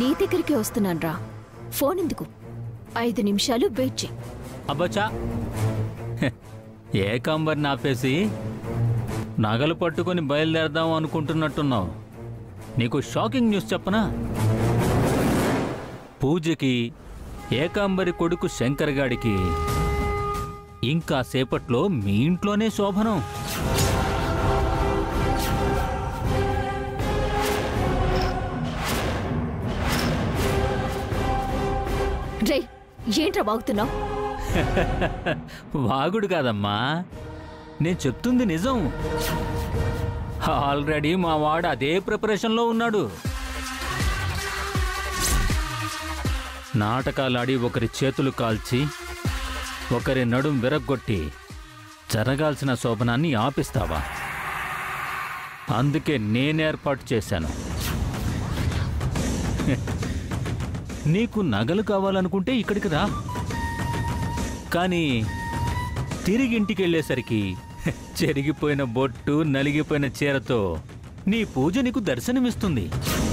నీ దగ్గరికి వస్తున్నాను రా ఫోన్ ఎందుకు ఐదు నిమిషాలు వెయిట్ చేయి అబ్బచ్చా హె, ఏకాంబర్ని ఆపేసి నగలు పట్టుకొని బయలుదేరదాం అనుకుంటున్నట్టున్నావు నీకు షాకింగ్ న్యూస్ చెప్పనా పూజకి ఏకాంబరి కొడుకు శంకర్ గాడికి ఇంకా సేపట్లో మీ ఇంట్లోనే శోభనం రే ఏంట్రా బాగుతున్నావు వాగుడు కాదమ్మా నేను చెప్తుంది నిజం ఆల్రెడీ మా వాడు అదే ప్రిపరేషన్లో ఉన్నాడు నాటకాలాడి ఒకరి చేతులు కాల్చి ఒకరి నడుం విరగ్గొట్టి జరగాల్సిన శోభనాన్ని ఆపిస్తావా అందుకే నేనేర్పాటు చేశాను నీకు నగలు కావాలనుకుంటే ఇక్కడికి రా కానీ తిరిగి ఇంటికి వెళ్ళేసరికి చెరిగిపోయిన బొట్టు నలిగిపోయిన చీరతో నీ పూజ నీకు దర్శనమిస్తుంది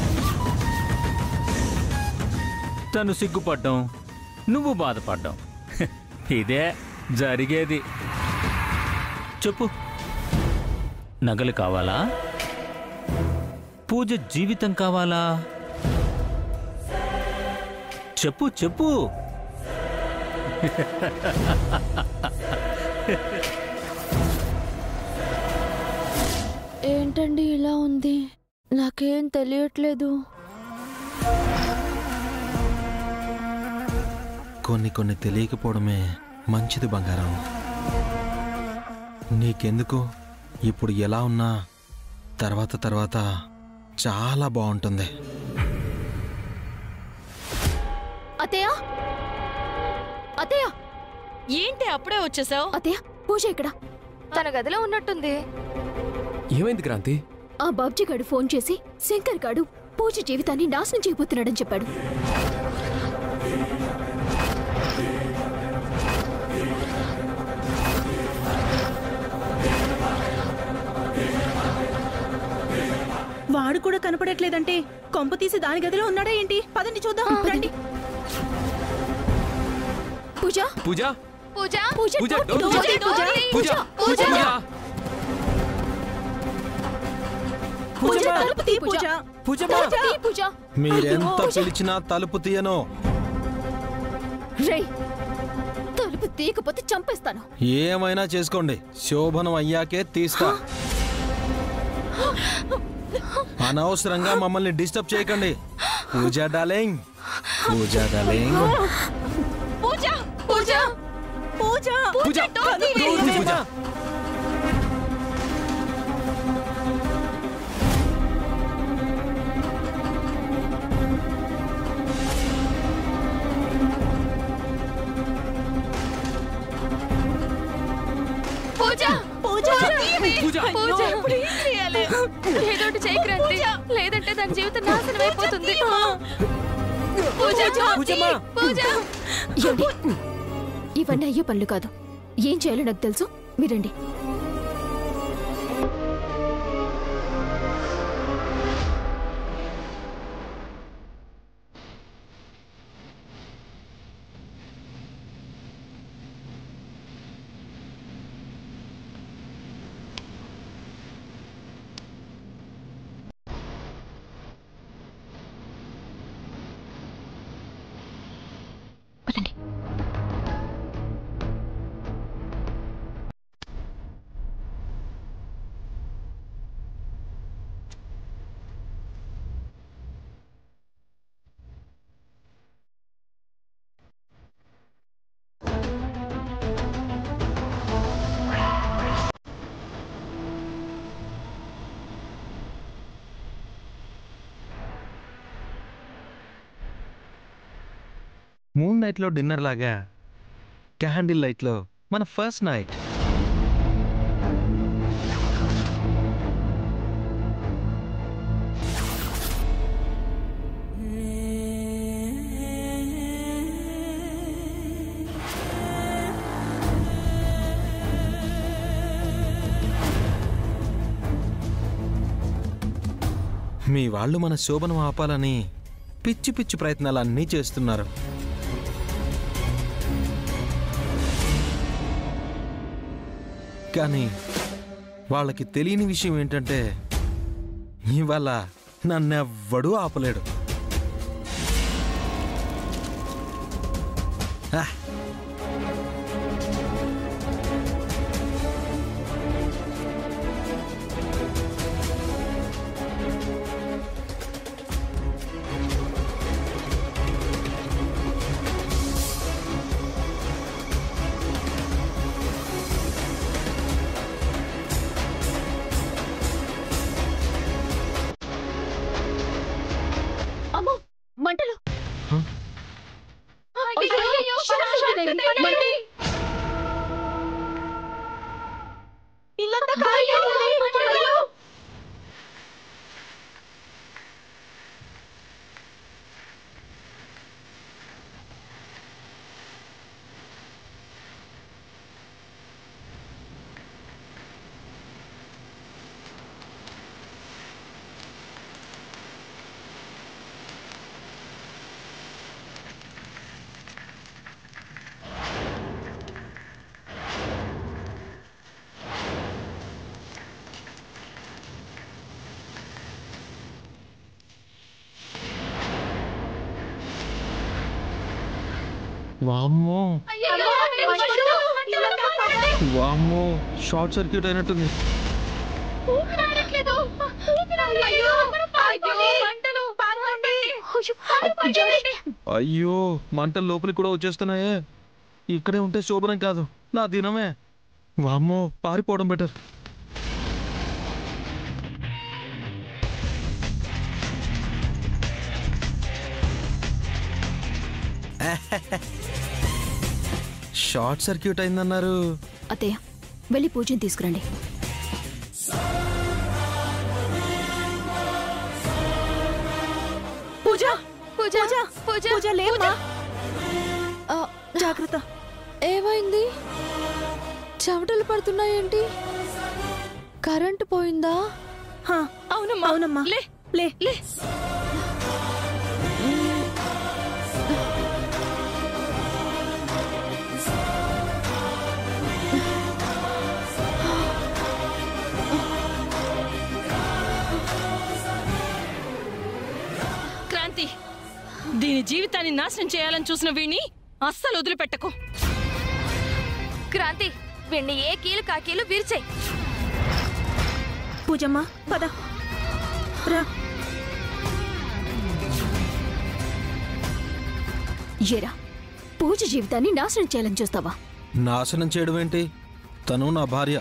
తను సిగ్గుపడ్డం నువ్వు బాధపడ్డం ఇదే జరిగేది చెప్పు నగలు కావాలా పూజ జీవితం కావాలా చెప్పు చెప్పు ఏంటండి ఇలా ఉంది నాకేం తెలియట్లేదు కొన్ని కొన్ని తెలియకపోవడమే మంచిది బంగారం నీకెందుకు ఇప్పుడు ఎలా ఉన్నా తర్వాత తర్వాత చాలా బాగుంటుంది అతయ్య అతయ్య ఏంటి అప్పుడే వచ్చేసావు అతయ్య పూజ ఇక్కడ తన గదిలో ఉన్నట్టుంది ఏమైంది క్రాంతి ఆ బాబ్జీ గాడు ఫోన్ చేసి శంకర్ గాడు పూజ జీవితాన్ని నాశనం చేయబోతున్నాడని చెప్పాడు వాడు కూడా కనపడట్లేదంటే కొంప తీసి దాని గదిలో ఉన్నాడా ఏంటి పదండి చూద్దాం రండి పూజ పూజ పూజ పూజ పూజ, డోర్ డోర్ పూజ, తీయ్. పూజ, పూజ పూజ, పూజ పూజ, తలుపు తీ, పూజ. పూజ తలుపు తీ, పూజ మీరెంత పిలిచినా తలుపు తీయను రేయ్ తలుపు తీయకపోతే చంపేస్తాను ఏమైనా చేసుకోండి శోభనం అయ్యాకే తీస్తా అనవసరంగా మమ్మల్ని డిస్టర్బ్ చేయకండి Pooja darling Pooja darling Pooja Pooja Pooja Pooja door తీ, పూజ పూజ పూజ పూజ పూజ ఇప్పుడు ఏం చేయాలి ఏదోటి చేయి క్రాంతి లేదంటే దాని జీవితం నాశనం అయిపోతుంది పూజ పూజమ్మా. పూజ ఏమండి? ఇవన్నీ అయ్యే పనులు కాదు ఏం చేయాలో నాకు తెలుసు మీరండి పదండి మూన్ నైట్ లో డిన్నర్ లాగా క్యాండిల్ లైట్ లో మన ఫస్ట్ నైట్ మీ వాళ్ళు మన శోభనం ఆపాలని పిచ్చి పిచ్చి ప్రయత్నాలు అన్నీ చేస్తున్నారు కానీ వాళ్ళకి తెలియని విషయం ఏంటంటే ఇవాళ నన్నెవ్వడూ ఆపలేడు ఆ, అమ్మో మంటలు హ? అయ్యో, అయ్యో, శాంతిదేవి, మంటలు. అయ్యో, మంటలు. వామ్మో అయ్యో, మంటలు, మంటలు, మంటలు. వామ్మో షార్ట్ సర్క్యూట్ అయినట్టుంది ఊపిరాడట్లేదు. ఊపిరాడట్లేదు. అయ్యో, మంటలు. అయ్యో, పారిపోండి. అయ్యో మంటలు లోపలికి కూడా వచ్చేస్తున్నాయే ఇక్కడే ఉంటే శోభనం కాదు నా దినమే వామ్మో పారిపోవడం బెటర్ షార్ట్ సర్క్యూట్ అయిందన్నారు అత్తయ్య వెళ్ళి పూజని తీసుకురండి పూజ పూజ పూజ పూజ పూజ లేమ్మా ఆ, జాగ్రత్త ఏమైంది చెమటలు పడుతున్నాయేంటి కరెంటు పోయిందా హా, అవునమ్మా అవునమ్మా లే లే లే క్రాంతి దీని జీవితాన్ని నాశనం చేయాలని చూసిన వీణ్ణి అస్సలు వదిలిపెట్టకు క్రాంతి వీణ్ణి ఏ కీలు కాకీలు విరిచాయి పూజమ్మా పద రా ఏరా పూజ జీవితాన్ని నాశనం చేయాలని చూస్తావా నాశనం చేయడం ఏంటి తను నా భార్య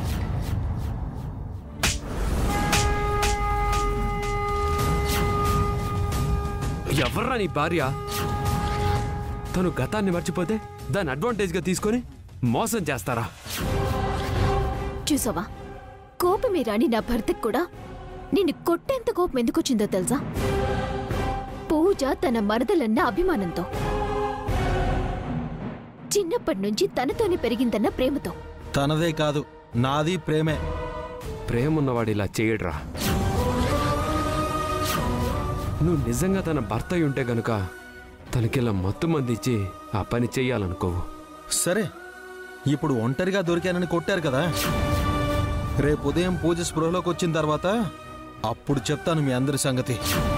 ఎవర్రా నీ భార్య తను గతాన్ని మర్చిపోతే దాన్ని అడ్వాంటేజ్గా తీసుకొని మోసం చేస్తారా చూసావా కోపమే రాని నా భర్తకు కూడా నిన్ను కొట్టేంత కోపం ఎందుకొచ్చిందో తెలుసా పూజ తన మరదలన్న అభిమానంతో చిన్నప్పటి నుంచి తనతోనే పెరిగిందన్న ప్రేమతో తనదే కాదు నాది ప్రేమే ప్రేమ ఉన్నవాడు ఇలా చేయడురా నువ్వు నిజంగా తన భర్త అయి ఉంటే గనుక తనకిలా మత్తు మంది ఇచ్చి ఆ పని చెయ్యాలనుకోవు సరే ఇప్పుడు ఒంటరిగా దొరికానని కొట్టారు కదా రేపు ఉదయం పూజ స్పృహలోకి వచ్చిన తర్వాత అప్పుడు చెప్తాను మీ అందరి సంగతి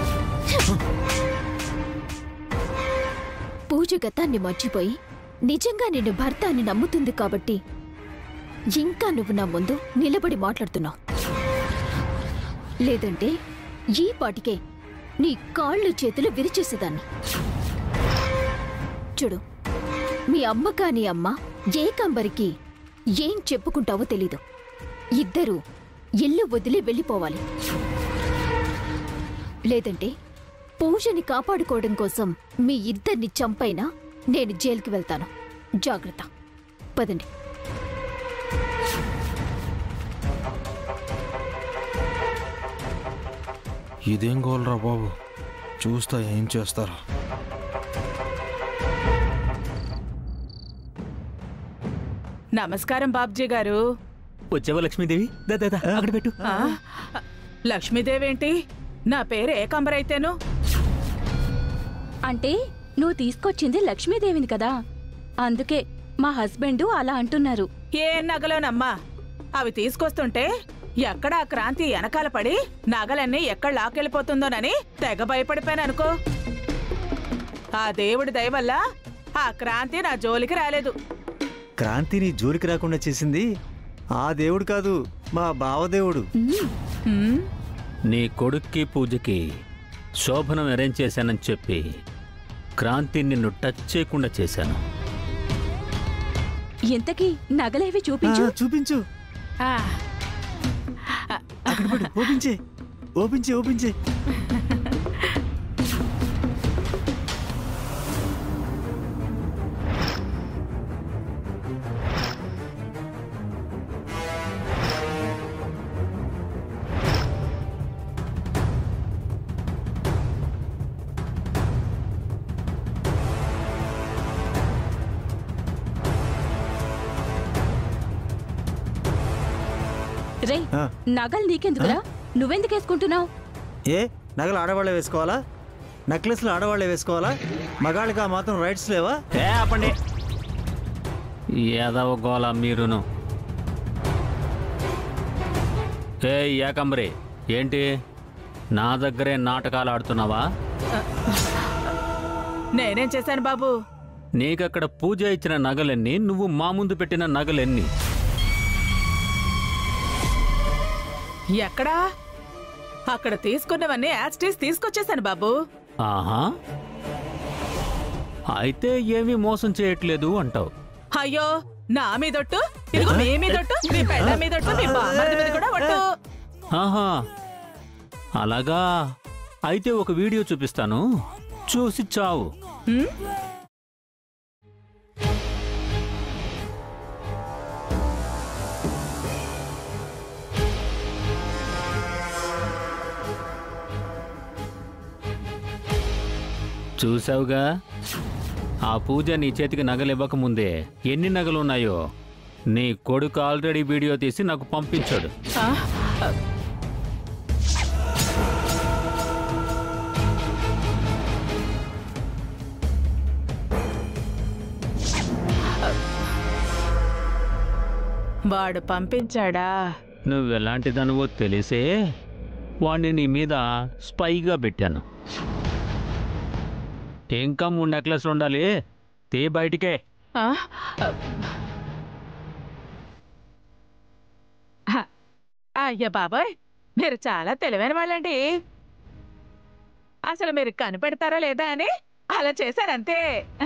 పూజ గతాన్ని మర్చిపోయి నిజంగా నిన్ను భర్త అని నమ్ముతుంది కాబట్టి ఇంకా నువ్వు నా ముందు నిలబడి మాట్లాడుతున్నావు లేదంటే ఈ పాటికే నీ కాళ్ళు చేతులు విరిచేసేదాన్ని చూడు మీ అమ్మ కాని అమ్మ ఏకంబరికి ఏం చెప్పుకుంటావో తెలీదు ఇద్దరూ ఇల్లు వదిలి వెళ్ళిపోవాలి లేదంటే పూజని కాపాడుకోవడం కోసం మీ ఇద్దరిని చంపైనా నేను జైలుకి వెళ్తాను జాగ్రత్త పదండి ఇదేం గోల్రా బాబు చూస్తా ఏం చేస్తారో నమస్కారం బాబ్జీ గారు వచ్చావా లక్ష్మీదేవి దా దా, దా, అక్కడ పెట్టు ఆ, లక్ష్మీదేవేంటి నా పేరు ఏకంబరైతేను అంటే నువ్వు తీసుకొచ్చింది లక్ష్మీదేవిని కదా అందుకే మా హస్బెండ్ అలా అంటున్నారు ఏ నగలోనమ్మా అవి తీసుకొస్తుంటే ఎక్కడ ఆ క్రాంతి వెనకాల పడి నగలన్నీ ఎక్కడ లాక్కెళ్ళిపోతుందోనని తెగ భయపడిపోయాను అనుకో ఆ దేవుడి దయ వల్ల ఆ క్రాంతి నా జోలికి రాలేదు క్రాంతిని జోలికి రాకుండా చేసింది ఆ దేవుడు కాదు మా బావదేవుడు హ్మ్? నీ కొడుక్కి పూజకి శోభనం అరేంజ్ చేశానని చెప్పి క్రాంతి నిన్ను టచ్ చేయకుండా చేశాను ఇంతకీ నగలేవి ఆ, చూపించు చూపించు ఆ, అక్కడ పెట్టు ఓపించే ఓపించే ఓపించే రే ఆ. నగలు నీకెందుకురా నువ్వెందుకు వేసుకుంటున్నావు ఏ నగలు ఆడవాళ్ళే వేసుకోవాలా నెక్లెస్లు ఆడవాళ్ళే వేసుకోవాలా మగాళ్ళకి ఆ మాత్రం రైట్స్ లేవా ఏ ఆపండి ఏదవ గోల మీరును ఏ ఏకంబరి ఏంటి నా దగ్గరే నాటకాలు ఆడుతున్నావా నేనేం చేశాను బాబు నీకక్కడ పూజ ఇచ్చిన నగలెన్ని నువ్వు మా ముందు పెట్టిన నగలెన్ని ఎక్కడా అక్కడ తీసుకున్నవన్నీ యాస్టీస్ తీసుకొచ్చేసాను బాబు ఆహా అయితే ఏమీ మోసం చేయట్లేదు అంటావు అయ్యో నా మీదొట్టు ఇదిగో మీ మీదొట్టు మీ పెళ్ళ మీదొట్టు మీ బామ్మర్ది మీద కూడా ఒట్టు ఆహా అలాగా అయితే ఒక వీడియో చూపిస్తాను చూసి చావు హ్మ్? చూసావుగా ఆ పూజ నీ చేతికి నగలు ఇవ్వకముందే ఎన్ని నగలు ఉన్నాయో నీ కొడుకు ఆల్రెడీ వీడియో తీసి నాకు పంపించాడు ఆ, వాడు పంపించాడా నువ్వెలాంటి దానివో తెలిసే వాణ్ణి నీ మీద స్పైగా పెట్టాను ఇంకా మూడు నెక్లెస్లు ఉండాలి తే బయటికే ఆ? హ, అయ్య బాబాయ్ మీరు చాలా తెలివైన వాళ్ళండి అసలు మీరు కనిపెడతారా లేదా అని అలా చేశారంతే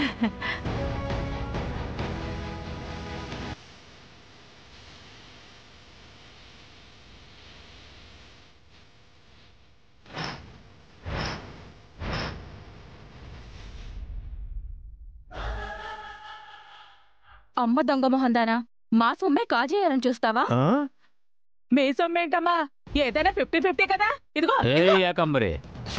అమ్మ దొంగ మొహందానా మా సొమ్మే కాజేయాలని చూస్తావా ఆ? మీ సొమ్మేంటమ్మా ఏదైనా ఫిఫ్టీ ఫిఫ్టీ కదా ఇదిగో ఏ ఏకంబరి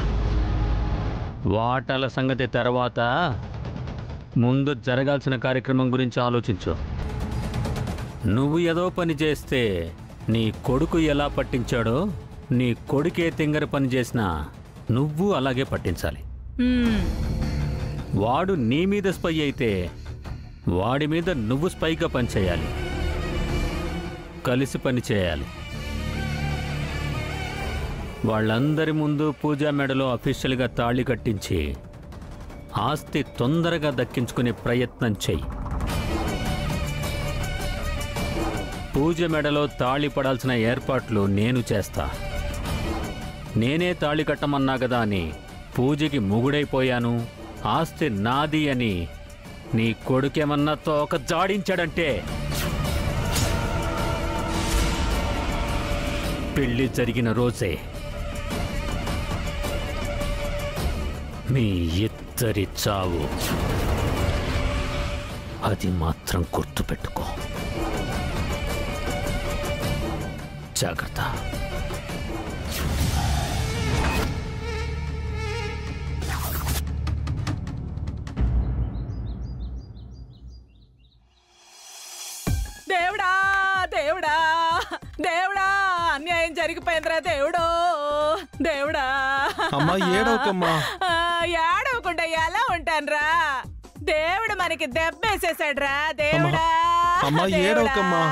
వాటాల సంగతి తర్వాత ముందు జరగాల్సిన కార్యక్రమం గురించి ఆలోచించు నువ్వు ఏదో పని చేస్తే నీ కొడుకు ఎలా పట్టించాడో నీ కొడుకే తింగర పని చేసినా నువ్వు అలాగే పట్టించాలి హ్మ్. వాడు నీ మీద స్పై అయితే వాడి మీద నువ్వు స్పైగా పనిచేయాలి కలిసి పని చేయాలి వాళ్ళందరి ముందు పూజా మెడలో అఫీషియల్గా తాళి కట్టించి ఆస్తి తొందరగా దక్కించుకునే ప్రయత్నం చెయ్యి పూజ మెడలో తాళి పడాల్సిన ఏర్పాట్లు నేను చేస్తా నేనే తాళి కట్టమన్నా కదా అని పూజకి ముగుడైపోయాను ఆస్తి నాది అని నీ కొడుకేమన్నా తోక జాడించాడంటే పెళ్లి జరిగిన రోజే మీ ఇద్దరి చావు అది మాత్రం గుర్తుపెట్టుకో జాగ్రత్త దేవుడా దేవుడా దేవుడా అన్యాయం జరిగిపోయిందిరా దేవుడో దేవుడా అమ్మా ఏడవకమ్మా ఆ, ఏడవకుండా ఎలా ఉంటానురా దేవుడు మనకి దెబ్బేసేసాడురా దేవుడా అమ్మా, దేవుడా. ఏడవకమ్మా.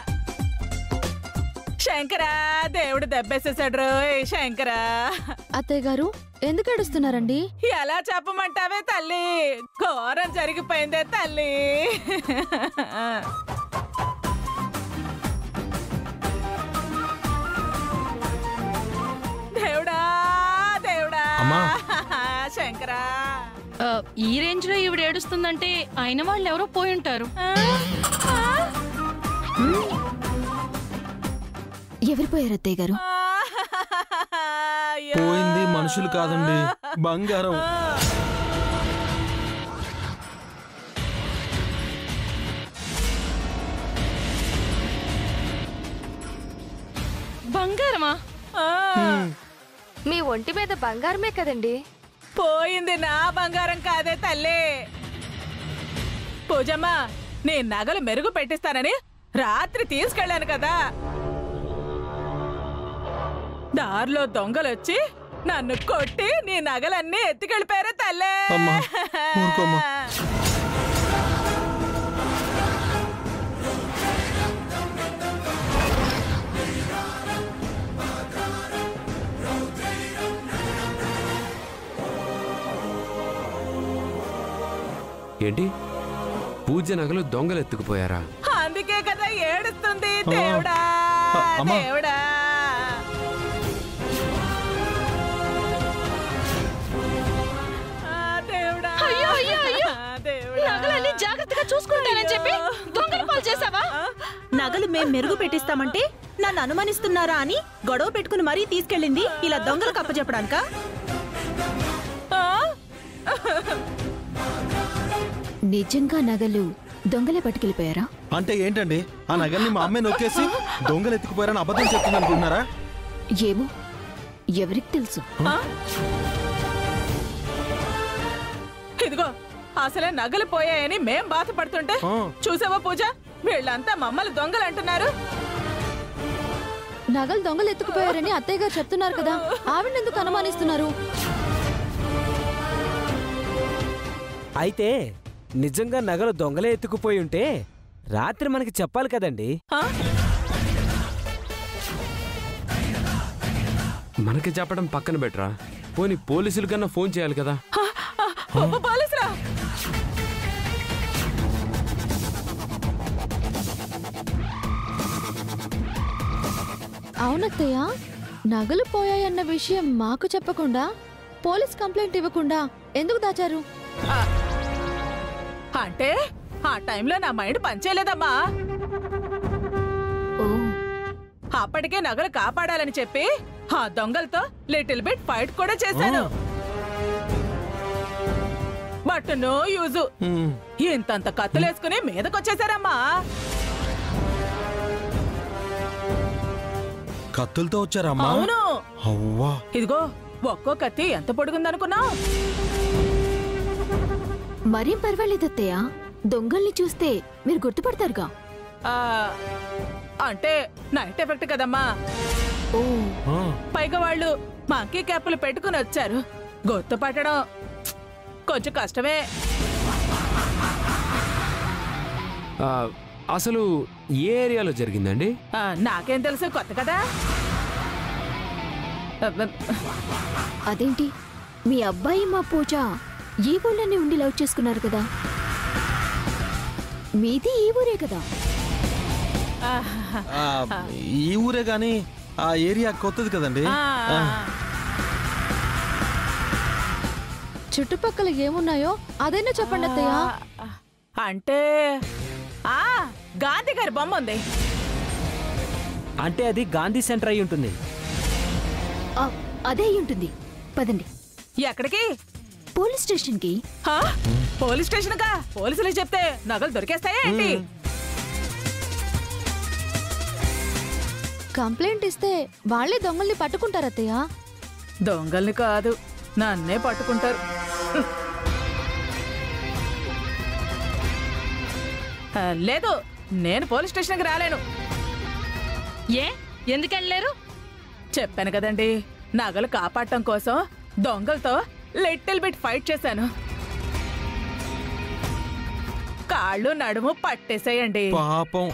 శంకరా దేవుడు దెబ్బేసేసాడు రోయ్ శంకరా అత్తయ్య గారు ఎందుకు ఏడుస్తున్నారండి ఎలా చెప్పమంటావే తల్లి ఘోరం జరిగిపోయిందే తల్లి దేవుడా దేవుడా అమ్మా. శంకరా ఆ, ఈ రేంజ్ లో ఈవిడ ఏడుస్తుందంటే అయిన వాళ్ళు ఎవరో పోయి ఉంటారు ఆ, ఆ, ఎవరు పోయారు అత్తయ్య గారు అయ్యో. పోయింది మనుషులు కాదండి బంగారం బంగారమా ఆ, మీ ఒంటి మీద బంగారమే కదండి పోయింది నా బంగారం కాదే తల్లి పూజమ్మ నీ నగలు మెరుగు పెట్టిస్తానని రాత్రి తీసుకెళ్ళాను కదా దారిలో దొంగలొచ్చి నన్ను కొట్టి నీ నగలన్నీ ఎత్తుకెళ్ళిపోయారు తల్లే అమ్మా, ఊరుకోమ్మా. ఏంటి పూజ నగలు దొంగలు ఎత్తుకుపోయారా అందుకే కదా ఏడుస్తుంది దేవుడా అమ్మా. దేవుడా ఆ, దేవుడా అయ్యో అయ్యో అయ్యో దేవుడా నగలన్నీ జాగ్రత్తగా చూసుకుంటానని చెప్పి దొంగల పాలు చేసావా నగలు మేం మెరుగు పెట్టిస్తామంటే నన్ను అనుమానిస్తున్నారా అని గొడవ పెట్టుకుని మరీ తీసుకెళ్ళింది ఇలా దొంగలకు అప్పచెప్పడానికా ఆ? నిజంగా నగలు దొంగలే పట్టుకెళ్ళిపోయారా అంటే ఏంటండి ఆ నగల్ని మా అమ్మాయి నొక్కేసి దొంగలు ఎత్తుకుపోయారని అబద్ధం చెప్తుంది అనుకుంటున్నారా ఏమో ఎవరికి తెలుసు ఆ? ఇదిగో అసలే నగలు పోయాయని మేం బాధపడుతుంటే ఆ. చూసావా పూజ వీళ్ళంతా మమ్మల్ని దొంగలు అంటున్నారు నగలు దొంగలు ఎత్తుకుపోయారని అత్తయ్య గారు చెప్తున్నారు కదా ఆవిడ ఎందుకు అనుమానిస్తున్నారు అయితే నిజంగా నగలు దొంగలే ఎత్తుకుపోయి ఉంటే రాత్రి మనకి చెప్పాలి కదండి ఆ? మనకి చెప్పడం పక్కన బెటరా పోనీ పోలీసుల కన్నా ఫోన్ చేయాలి కదా ఆ, ఆ, అబ్బా, పోలీసురా అవునత్తయ్య నగలు పోయాయన్న విషయం మాకు చెప్పకుండా పోలీస్ కంప్లైంట్ ఇవ్వకుండా ఎందుకు దాచారు ఆ, అంటే ఆ టైంలో నా మైండ్ పనిచేయలేదమ్మా ఓ అప్పటికే నగలు కాపాడాలని చెప్పి ఆ దొంగలతో లిటిల్ బిట్ ఫైట్ కూడా చేశాను బట్ నో యూజు హ్మ్. ఇంతంత కత్తులేసుకుని మీదకొచ్చేసారమ్మా కత్తులతో వచ్చారమ్మా అవును అవ్వా ఇదిగో ఒక్కో కత్తి ఎంత పొడుగుందనుకున్నావు మరేం పర్వాలేదు అత్తయ్య దొంగల్ని చూస్తే మీరు గుర్తుపడతారుగా అంటే నైట్ ఎఫెక్ట్ కదమ్మా ఓ ఆ, పైగా వాళ్ళు మంకీ క్యాపులు పెట్టుకుని వచ్చారు గుర్తుపట్టడం కొంచెం కష్టమే ఆ, అసలు ఏ ఏరియాలో జరిగిందండి ఆ, నాకేం తెలుసు కొత్త కదా అదేంటి మీ అబ్బాయి మా పూజ ఈ ఊళ్ళోనే ఉండి లవ్ చేసుకున్నారు కదా మీది ఈ ఊరే కదా ఆ, ఈ ఊరే గాని ఆ ఏరియా కొత్తది కదండి ఆ, ఆ, చుట్టుపక్కల ఏమున్నాయో అదైనా చెప్పండి అత్తయ్య ఆ, అంటే ఆ గాంధీ గారి బొమ్మ ఉంది అంటే అది గాంధీ సెంటర్ అయి ఉంటుంది ఆ, అదే అయి ఉంటుంది పదండి ఎక్కడికి పోలీస్ స్టేషన్కి హా? పోలీస్ స్టేషన్ కా పోలీసులకు చెప్తే నగలు దొరికేస్తాయా ఏంటి కంప్లైంట్ ఇస్తే వాళ్ళే దొంగల్ని పట్టుకుంటారు అత్తయ్య దొంగల్ని కాదు నన్నే పట్టుకుంటారు ఆ, లేదు నేను పోలీస్ స్టేషన్కి రాలేను ఏ ఎందుకు వెళ్ళలేరు చెప్పాను కదండి నగలు కాపాడటం కోసం దొంగలతో లిటిల్ బిట్ ఫైట్ చేశాను కాళ్ళు నడుము పట్టేసేయండి పాపం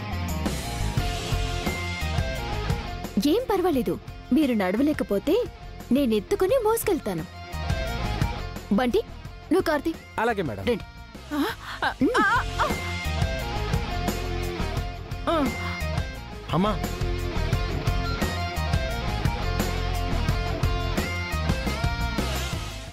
ఏం పర్వాలేదు మీరు నడవలేకపోతే నేనెత్తుకుని మోసుకెళ్తాను బంటి నువ్వు కార్తీ అలాగే మేడం రండి ఆ, అమ్మా